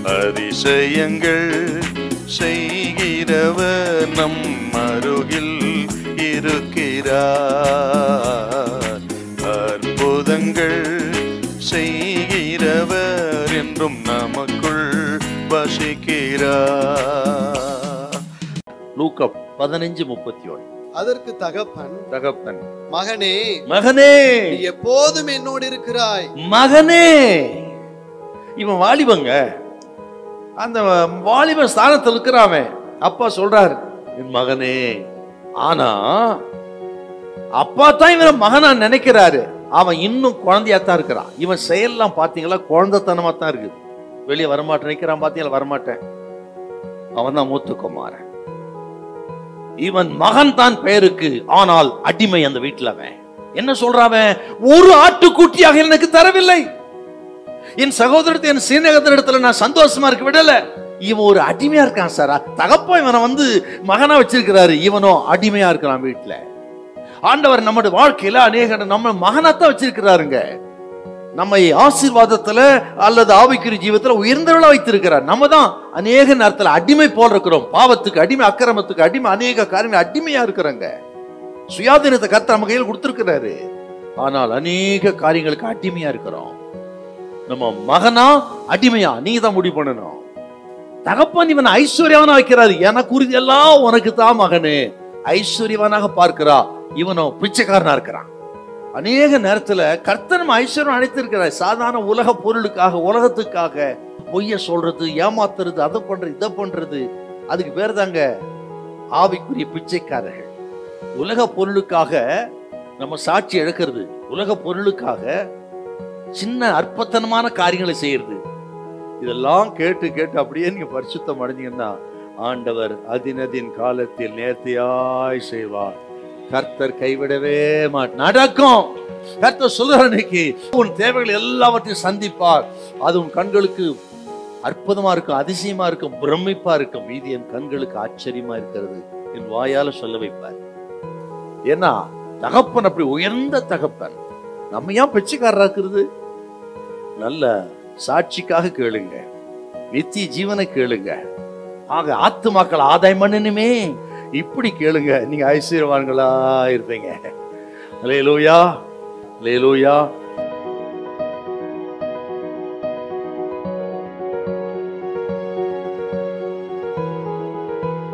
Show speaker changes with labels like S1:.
S1: அதிசயங்கள் செய்கிறவர் நம் அருகில் இருக்கிறார் அற்புதங்கள் செய்கிறவர் என்றும் நமக்குள் வசிக்கிறார்
S2: லூக்கா பதினஞ்சு முப்பத்தி ஒன்று
S3: அதற்கு தகப்பன்
S2: தகப்பன்
S3: மகனே
S2: மகனே
S3: நீ எப்போதும் என்னோடு இருக்கிறாய்
S2: மகனே இவன் வாலிபங்க அந்த வாலிப ஸ்தானத்தில் இருக்கிறான் அப்பா சொல்றாரு என் மகனே ஆனா அப்பா தான் இவனை மகனா நினைக்கிறாரு அவன் இன்னும் குழந்தையா தான் இருக்கிறான் இவன் செயல்லாம் பாத்தீங்களா குழந்தைத்தனமா தான் இருக்குது வெளியே வரமாட்டேன் நினைக்கிறான் பாத்தீங்களா வரமாட்டேன் அவன் தான் மூத்த குமாரன் இவன் மகன் தான் பெயருக்கு ஆனால் அடிமை அந்த வீட்டுல அவன் என்ன சொல்றாவன் ஒரு ஆட்டுக்குட்டியாக எனக்கு தரவில்லை என் சகோதரத்தை என் சீனகத்திடத்துல நான் சந்தோஷமா இருக்க விடல இவன் ஒரு அடிமையா இருக்கான் சார் தகப்பா இவனை வந்து மகனா வச்சிருக்கிறாரு இவனோ அடிமையா இருக்கிறான் வீட்டுல ஆண்டவர் நம்முடைய வாழ்க்கையில அநேக நம்ம மகனாத்தான் வச்சிருக்கிறாருங்க நம்மை ஆசீர்வாதத்துல அல்லது ஆவிக்குரிய ஜீவத்துல உயர்ந்தவளா வைத்திருக்கிறார் நம்ம தான் அநேக நேரத்துல அடிமை போல் இருக்கிறோம் பாவத்துக்கு அடிமை அக்கிரமத்துக்கு அடிமை அநேக காரியங்கள் அடிமையா இருக்கிறாங்க சுயாதீனத்தை கர்த்தர் நம்ம கையில் கொடுத்திருக்கிறாரு ஆனால் அநேக காரியங்களுக்கு அடிமையா இருக்கிறோம் நம்ம மகனா அடிமையா நீங்க தான் முடிவு பண்ணணும் தகப்பன் இவன் ஐஸ்வர்யவனா வைக்கிறாரு எனக்கு உறுதி எல்லாம் உனக்கு தான் மகனே ஐஸ்வர்யவனாக பார்க்கிறா இவனோ பிச்சைக்காரனா இருக்கிறான் அநேக நேரத்துல கர்த்தர் நம்ம ஐஸ்வர்யம் அழைத்திருக்கிறார் சாதாரண உலக பொருளுக்காக உலகத்துக்காக பொய்ய சொல்றது ஏமாத்துறது அதை பண்றது இதை பண்றது அதுக்கு பேர் தாங்க ஆவிக்குரிய பிச்சைக்காரர்கள் உலக பொருளுக்காக நம்ம சாட்சி இழக்கிறது உலக பொருளுக்காக சின்ன அற்பத்தனமான காரியங்களை செய்யறது இதெல்லாம் கேட்டு கேட்டு அப்படியே நீங்க பரிசுத்தம் அடைஞ்சீங்கன்னா ஆண்டவர் அதினதின் காலத்தில் நேர்த்தியாய் செய்வார் கர்த்தர் கைவிடவே மாட் நடக்கும் கர்த்தர் சொல்றார் இன்னைக்கு உன் தேவைகள் எல்லாவற்றையும் சந்திப்பார் அது உன் கண்களுக்கு அற்புதமா இருக்கும் அதிசயமா இருக்கும் பிரமிப்பா இருக்கும் மீதி என் கண்களுக்கு ஆச்சரியமா இருக்கிறது என் வாயால சொல்ல வைப்பார் ஏன்னா தகப்பன் அப்படி உயர்ந்த தகப்பன் நம்ம ஏன் பிச்சைக்காரரா இருக்கிறது நல்ல சாட்சிக்காக கேளுங்க நித்திய ஜீவனை கேளுங்க ஆக ஆத்துமாக்கள் ஆதாயம் பண்ணணுமே இப்படி கேளுங்க நீங்க ஐஸ்வர்யவான்களா இருப்பீங்க லேலூயா லேலூயா